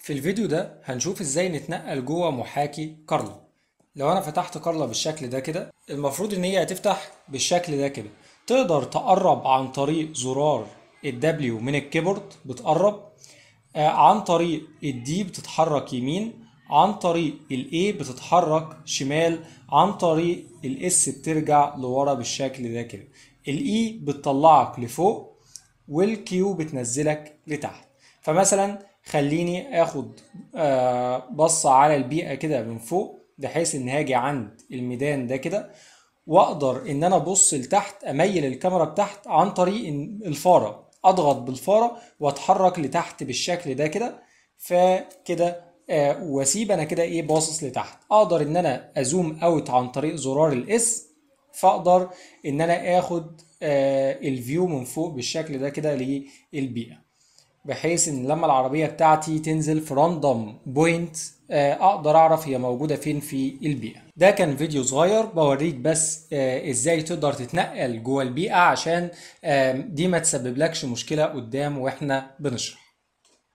في الفيديو ده هنشوف ازاي نتنقل جوه محاكي كارلا لو انا فتحت كارلا بالشكل ده كده المفروض ان هي هتفتح بالشكل ده كده تقدر تقرب عن طريق زرار الدبليو من الكيبورد بتقرب آه، عن طريق الدي بتتحرك يمين عن طريق الاي بتتحرك شمال عن طريق الاس بترجع لورا بالشكل ده كده الاي بتطلعك لفوق والكيو بتنزلك لتحت فمثلا خليني اخد آه، بصة على البيئة كده من فوق بحيث ان هاجي عند الميدان ده كده واقدر ان انا ابص لتحت اميل الكاميرا بتحت عن طريق إن الفارة اضغط بالفارة واتحرك لتحت بالشكل ده كده فكده آه، واسيب انا كده ايه باصص لتحت اقدر ان انا ازوم اوت عن طريق زرار الاس فاقدر ان انا اخد آه، الفيو من فوق بالشكل ده كده للبيئة بحيث ان لما العربية بتاعتي تنزل في راندوم بوينت اقدر اعرف هي موجودة فين في البيئة ده كان فيديو صغير بوريك بس آه، ازاي تقدر تتنقل جوه البيئة عشان آه، دي ما تسبب لكش مشكلة قدام واحنا بنشرح